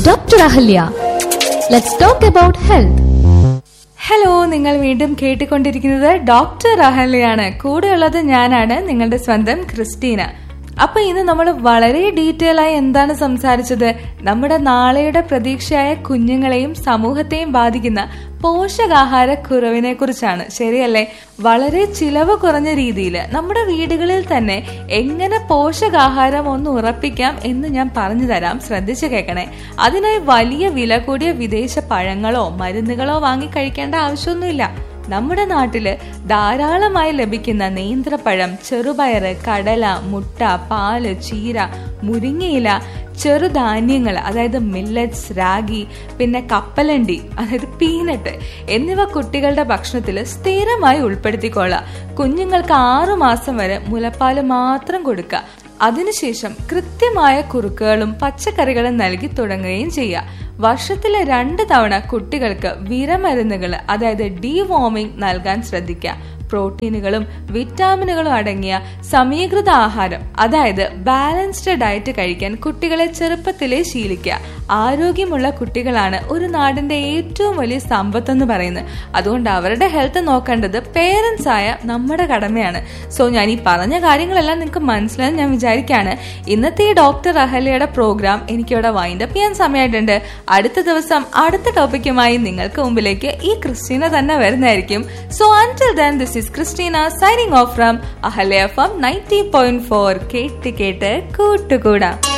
Dr. Ahalya. Let's talk about health. Hello നിങ്ങൾ വീണ്ടും കേട്ടുകൊണ്ടിരിക്കുന്നത് ഡോക്ടർ അഹല്യാണ് കൂടെയുള്ളത് ഞാനാണ് നിങ്ങളുടെ സ്വന്തം ക്രിസ്റ്റീന അപ്പൊ ഇന്ന് നമ്മൾ വളരെ ഡീറ്റെയിൽ ആയി എന്താണ് സംസാരിച്ചത് നമ്മുടെ നാളെയുടെ പ്രതീക്ഷയായ കുഞ്ഞുങ്ങളെയും സമൂഹത്തെയും ബാധിക്കുന്ന പോഷകാഹാര കുറവിനെ കുറിച്ചാണ് ശരിയല്ലേ വളരെ ചിലവ് കുറഞ്ഞ രീതിയിൽ നമ്മുടെ വീടുകളിൽ തന്നെ എങ്ങനെ പോഷകാഹാരം ഒന്ന് ഉറപ്പിക്കാം എന്ന് ഞാൻ പറഞ്ഞു തരാം ശ്രദ്ധിച്ചു കേൾക്കണേ അതിനായി വലിയ വില കൂടിയ വിദേശ പഴങ്ങളോ മരുന്നുകളോ വാങ്ങി കഴിക്കേണ്ട ആവശ്യമൊന്നുമില്ല നമ്മുടെ നാട്ടില് ധാരാളമായി ലഭിക്കുന്ന നേന്ത്രപ്പഴം ചെറുപയറ് കടല മുട്ട പാല് ചീര മുരിങ്ങയില ചെറുധാന്യങ്ങൾ അതായത് മില്ലറ്റ്സ് രാഗി പിന്നെ കപ്പലണ്ടി അതായത് പീനട്ട് എന്നിവ കുട്ടികളുടെ ഭക്ഷണത്തിൽ സ്ഥിരമായി ഉൾപ്പെടുത്തിക്കൊള്ളാം കുഞ്ഞുങ്ങൾക്ക് ആറു മാസം വരെ മുലപ്പാല് മാത്രം കൊടുക്കുക അതിനുശേഷം കൃത്യമായ കുറുക്കുകളും പച്ചക്കറികളും നൽകി തുടങ്ങുകയും ചെയ്യുക വർഷത്തിലെ രണ്ട് തവണ കുട്ടികൾക്ക് വിരമരുന്നുകൾ അതായത് ഡീവോമിംഗ് നൽകാൻ ശ്രദ്ധിക്കുക പ്രോട്ടീനുകളും വിറ്റാമിനുകളും അടങ്ങിയ സമീകൃത ആഹാരം അതായത് ബാലൻസ്ഡ് ഡയറ്റ് കഴിക്കാൻ കുട്ടികളെ ചെറുപ്പത്തിലേ ശീലിക്കുക ആരോഗ്യമുള്ള കുട്ടികളാണ് ഒരു നാടിന്റെ ഏറ്റവും വലിയ സമ്പത്തെന്ന് പറയുന്നത് അതുകൊണ്ട് അവരുടെ ഹെൽത്ത് നോക്കേണ്ടത് പേരൻസ് ആയ നമ്മുടെ കടമയാണ് സോ ഞാൻ ഈ പറഞ്ഞ കാര്യങ്ങളെല്ലാം നിങ്ങൾക്ക് മനസ്സിലായെന്ന് ഞാൻ വിചാരിക്കുകയാണ് ഇന്നത്തെ ഈ ഡോക്ടർ അഹല്യയുടെ പ്രോഗ്രാം എനിക്കിവിടെ വൈൻഡ് അപ്പ് ചെയ്യാൻ സമയമായിട്ടുണ്ട് അടുത്ത ദിവസം അടുത്ത ടോപ്പിക്കുമായി നിങ്ങൾക്ക് മുമ്പിലേക്ക് ഈ ക്രിസ്റ്റീന തന്നെ വരുന്നതായിരിക്കും so until then this is Christina signing off from Ahalya F M ninety point four കേട്ട് കേട്ട് കൂട്ടുകൂടാം